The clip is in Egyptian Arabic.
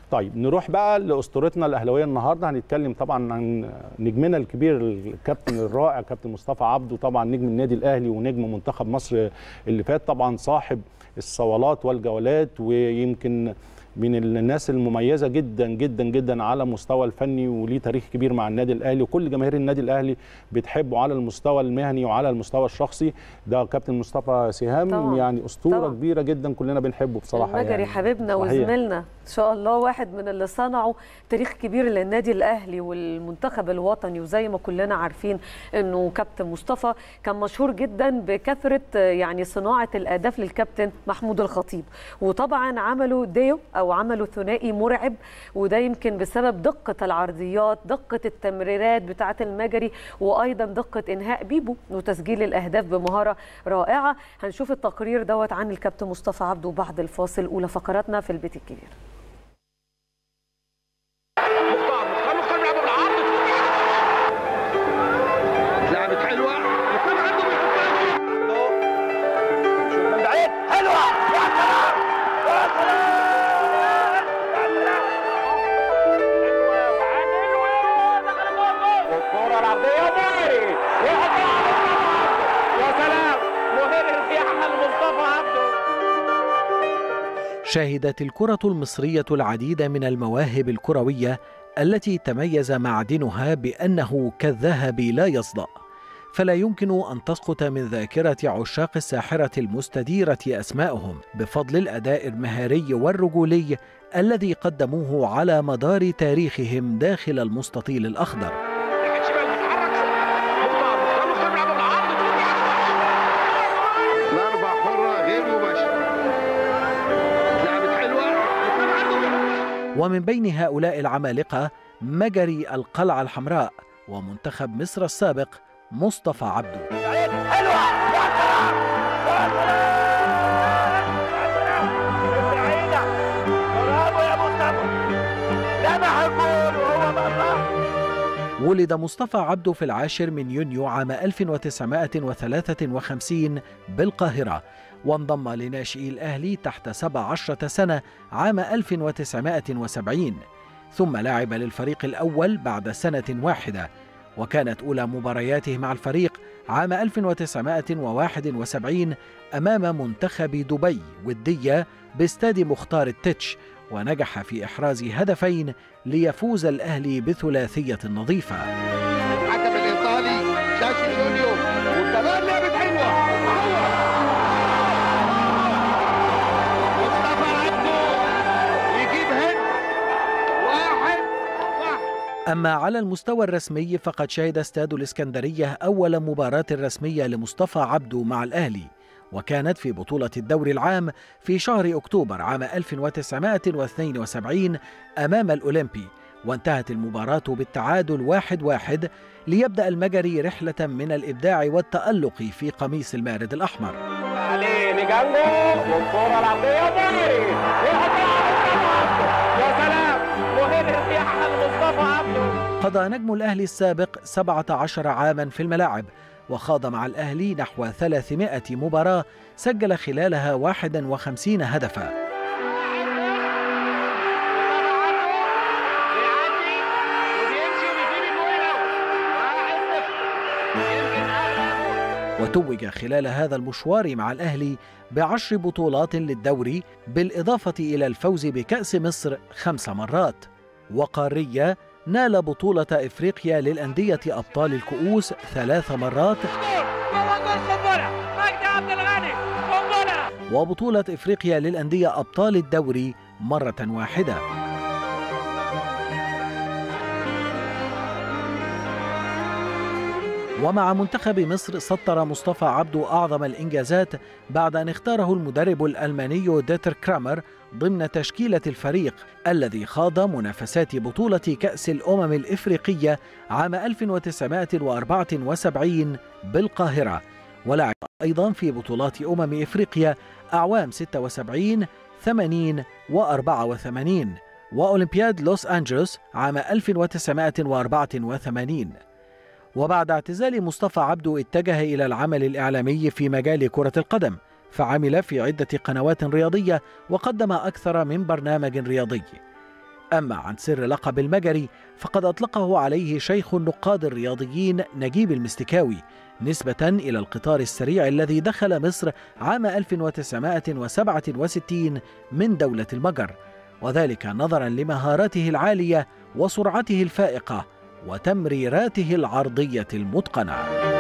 طيب نروح بقى لاسطورتنا الاهلاويه النهارده هنتكلم طبعا عن نجمنا الكبير الكابتن الرائع كابتن مصطفى عبده طبعا نجم النادي الاهلي ونجم منتخب مصر اللي فات طبعا صاحب الصولات والجولات ويمكن من الناس المميزه جدا جدا جدا على مستوى الفني وليه تاريخ كبير مع النادي الاهلي وكل جماهير النادي الاهلي بتحبه على المستوى المهني وعلى المستوى الشخصي ده كابتن مصطفى سهام طبعاً. يعني اسطوره طبعاً. كبيره جدا كلنا بنحبه بصراحه المجري يعني حبيبنا صحيح. وزميلنا ان شاء الله واحد من اللي صنعوا تاريخ كبير للنادي الاهلي والمنتخب الوطني وزي ما كلنا عارفين انه كابتن مصطفى كان مشهور جدا بكثره يعني صناعه الاهداف للكابتن محمود الخطيب وطبعا عملوا ديو او عملوا ثنائي مرعب وده يمكن بسبب دقه العرضيات دقه التمريرات بتاعه المجري وايضا دقه انهاء بيبو وتسجيل الاهداف بمهاره رائعه هنشوف التقرير دوت عن الكابتن مصطفى عبده بعد الفاصل اولى فقراتنا في البيت الكبير مختار مختار مختار بيلعبوا بالعرض لعبت حلوه يكون عنده بيحطها شوف من بعيد حلوه يا سلام يا سلام يا سلام حلوه وعاد حلوه دخل جول والكره العرضيه ماري يحطها يا سلام مهير الرياح لمصطفى عبده شهدت الكرة المصرية العديد من المواهب الكروية التي تميز معدنها بأنه كالذهب لا يصدأ فلا يمكن أن تسقط من ذاكرة عشاق الساحرة المستديرة أسماءهم بفضل الأداء المهاري والرجولي الذي قدموه على مدار تاريخهم داخل المستطيل الأخضر ناحية شمال بيتحرك مختار مختار مختار بيلعبوا بالعرض ضربة حرة غير مباشرة لعبت حلوة يكون عنده بيحطها ومن بين هؤلاء العمالقة مجري القلعة الحمراء ومنتخب مصر السابق مصطفى عبده بعيد حلوة يا سلام يا سلام يا سلام بعيدة برافو يا مصطفى لمح الجول وهو بره ولد مصطفى عبده في العاشر من يونيو عام 1953 بالقاهرة وانضم لناشئي الأهلي تحت 17 سنة عام 1970 ثم لعب للفريق الأول بعد سنة واحدة وكانت أولى مبارياته مع الفريق عام 1971 أمام منتخب دبي ودية باستاد مختار التتش ونجح في إحراز هدفين ليفوز الأهلي بثلاثية نظيفة الحكم الايطالي شاشي جونيو وكمان لعبت حلوه مصطفى عبده يجيب هيد واحد واحد أما على المستوى الرسمي فقد شهد استاد الإسكندرية أول مباراة رسمية لمصطفى عبده مع الأهلي وكانت في بطولة الدوري العام في شهر أكتوبر عام 1972 أمام الأولمبي وانتهت المباراة بالتعادل واحد واحد ليبدأ المجري رحلة من الإبداع والتألق في قميص المارد الأحمر عليه ميجانجو والكرة العرضية ماري يحطها يا سلام مهير الرياح لمصطفى عبده قضى نجم الأهلي السابق 17 عاما في الملاعب وخاض مع الأهلي نحو 300 مباراة سجل خلالها 51 هدفا بيعدي وبيمشي وبيجيب الجول الاول واحد صفر يمكن اغلى جول وتوج خلال هذا المشوار مع الأهلي بعشر بطولات للدوري بالإضافة إلى الفوز بكأس مصر خمس مرات وقارية نال بطولة إفريقيا للأندية أبطال الكؤوس ثلاث مرات جوه جول قنبله مجدي عبد الغني قنبله وبطولة إفريقيا للأندية أبطال الدوري مرة واحدة ومع منتخب مصر سطر مصطفى عبده أعظم الإنجازات بعد أن اختاره المدرب الألماني ديتر كرامر ضمن تشكيلة الفريق الذي خاض منافسات بطولة كأس الأمم الإفريقية عام 1974 بالقاهرة ولعب أيضا في بطولات أمم إفريقيا أعوام 76 80 و84 وأولمبياد لوس أنجلوس عام 1984 وبعد اعتزال مصطفى عبده اتجه إلى العمل الإعلامي في مجال كرة القدم فعمل في عدة قنوات رياضية وقدم أكثر من برنامج رياضي أما عن سر لقب المجري فقد أطلقه عليه شيخ النقاد الرياضيين نجيب المستكاوي نسبة إلى القطار السريع الذي دخل مصر عام 1967 من دولة المجر وذلك نظرا لمهاراته العالية وسرعته الفائقة وتمريراته العرضية المتقنة